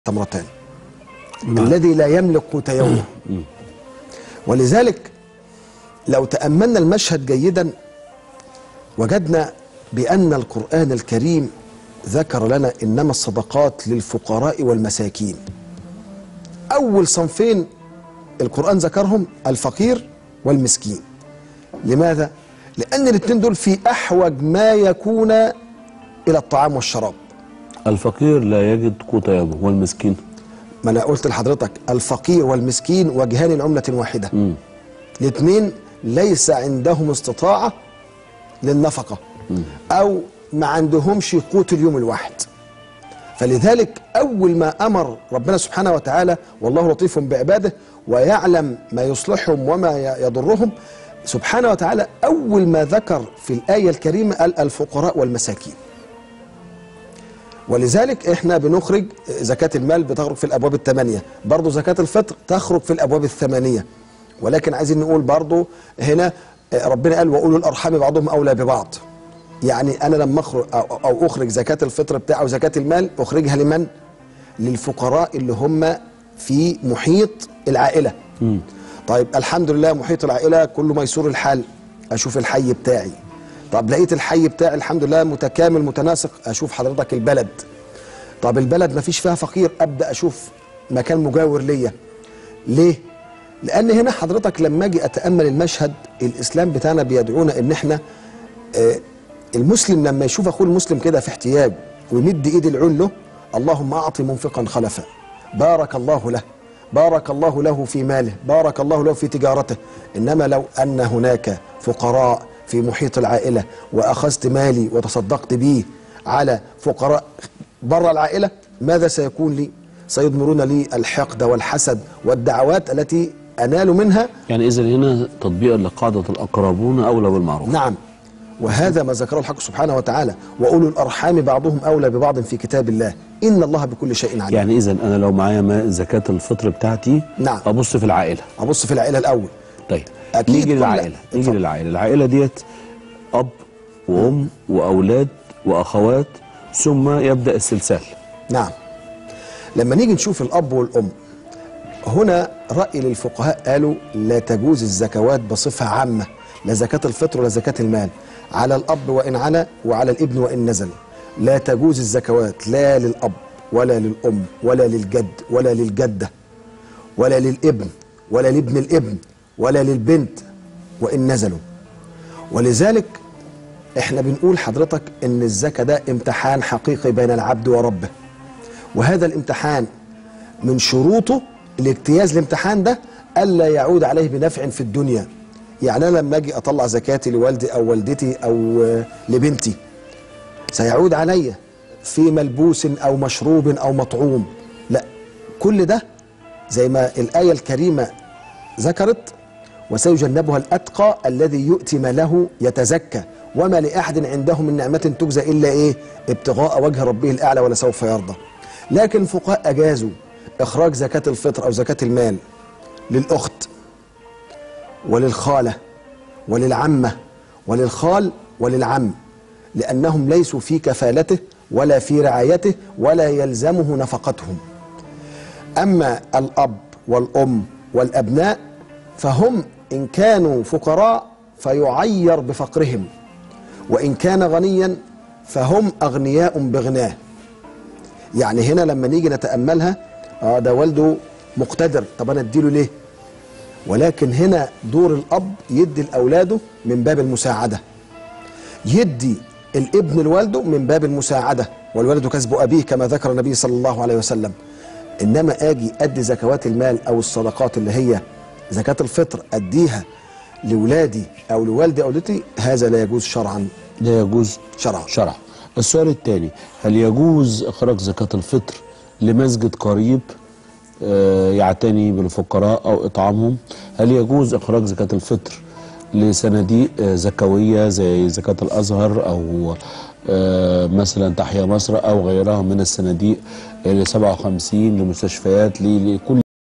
تمرتان الذي لا يملك قوت يومه ولذلك لو تأملنا المشهد جيدا وجدنا بأن القرآن الكريم ذكر لنا إنما الصدقات للفقراء والمساكين أول صنفين القرآن ذكرهم الفقير والمسكين لماذا؟ لأن الاثنين دول في أحوج ما يكون إلى الطعام والشراب الفقير لا يجد قوت يومه والمسكين ما أنا قلت لحضرتك الفقير والمسكين وجهان لعملة واحدة مم. الاثنين ليس عندهم استطاعة للنفقة أو ما عندهمش قوت اليوم الواحد فلذلك أول ما أمر ربنا سبحانه وتعالى والله لطيف بعباده ويعلم ما يصلحهم وما ي- يضرهم سبحانه وتعالى أول ما ذكر في الآية الكريمة قال الفقراء والمساكين ولذلك احنا بنخرج زكاة المال بتخرج في الأبواب الثمانية برضو زكاة الفطر تخرج في الأبواب الثمانية ولكن عايزين نقول برضو هنا ربنا قال وأولو الأرحام بعضهم أولى ببعض يعني أنا لما أخرج أو, أو أخرج زكاة الفطر بتاعه أو زكاة المال أخرجها لمن؟ للفقراء اللي هم في محيط العائلة طيب الحمد لله محيط العائلة كله ميسور الحال أشوف الحي بتاعي طب لقيت الحي بتاعي الحمد لله متكامل متناسق أشوف حضرتك البلد طب البلد ما فيش فيها فقير أبدأ أشوف مكان مجاور ليا ليه؟ لأن هنا حضرتك لما أجي أتأمل المشهد الإسلام بتاعنا بيدعونا إن إحنا آه، المسلم لما يشوف أخوه المسلم كده في احتياج ويمد إيد العون له اللهم أعط منفقا خلفا بارك الله له بارك الله له في ماله بارك الله له في تجارته إنما لو أن هناك فقراء في محيط العائلة وأخذت مالي وتصدقت به على فقراء بره العائلة ماذا سيكون لي سيضمرون لي الحقد والحسد والدعوات التي أنال منها يعني إذا هنا تطبيقا لقاعدة الأقربون أولى بالمعروف نعم وهذا ما ذكره الحق سبحانه وتعالى وأولو الأرحام بعضهم أولى ببعض في كتاب الله إن الله بكل شيء عليم يعني إذا أنا لو معايا ما زكاة الفطر بتاعتي نعم. أبص في العائلة أبص في العائلة الأول طيب أكيد نيجي كل- للعائلة نيجي اتفضل. للعائلة العائلة ديت أب وأم وأولاد وأخوات ثم يبدأ السلسال نعم لما نيجي نشوف الأب والأم هنا رأي للفقهاء قالوا لا تجوز الزكوات بصفة عامة لا زكاة الفطر ولا زكاة المال على الأب وإن علا وعلى الابن وإن نزل لا تجوز الزكوات لا للأب ولا للأم ولا للجد ولا للجدة ولا للابن ولا لابن الابن ولا للبنت وإن نزلوا ولذلك احنا بنقول حضرتك ان الزكاة ده امتحان حقيقي بين العبد وربه وهذا الامتحان من شروطه الاجتياز الامتحان ده الا يعود عليه بنفع في الدنيا يعني انا لما اجي اطلع زكاتي لوالدي او والدتي او آه، لبنتي سيعود علي في ملبوس او مشروب او مطعوم لا كل ده زي ما الايه الكريمه ذكرت وسيجنبها الاتقى الذي يؤتي ماله يتزكى وما لاحد عنده من نعمه تجزى الا ايه ابتغاء وجه ربه الاعلى ولسوف يرضى لكن الفقهاء اجازوا اخراج زكاه الفطر او زكاه المال للاخت وللخاله وللعمه وللخال وللعم لانهم ليسوا في كفالته ولا في رعايته ولا يلزمه نفقتهم أما الأب والأم والأبناء فهم إن كانوا فقراء فيعير بفقرهم وإن كان غنيا فهم أغنياء بغناه يعني هنا لما نيجي نتأملها آه ده والده مقتدر طب أنا أديله ليه ولكن هنا دور الأب يدي لأولاده من باب المساعدة يدي الابن لوالده من باب المساعدة والولد كسب أبيه كما ذكر النبي صلى الله عليه وسلم إنما أجي أدي زكوات المال أو الصدقات اللي هي زكاة الفطر أديها لولادي أو لوالدي أو والدتي هذا لا يجوز شرعا لا يجوز شرعا شرع السؤال الثاني هل يجوز إخراج زكاة الفطر لمسجد قريب آه، يعتني بالفقراء أو إطعامهم هل يجوز إخراج زكاة الفطر لصناديق آه، زكوية زي زكاة الأزهر أو آه، مثلا تحيا مصر أو غيرها من الصناديق ل 57 لمستشفيات ل- لكل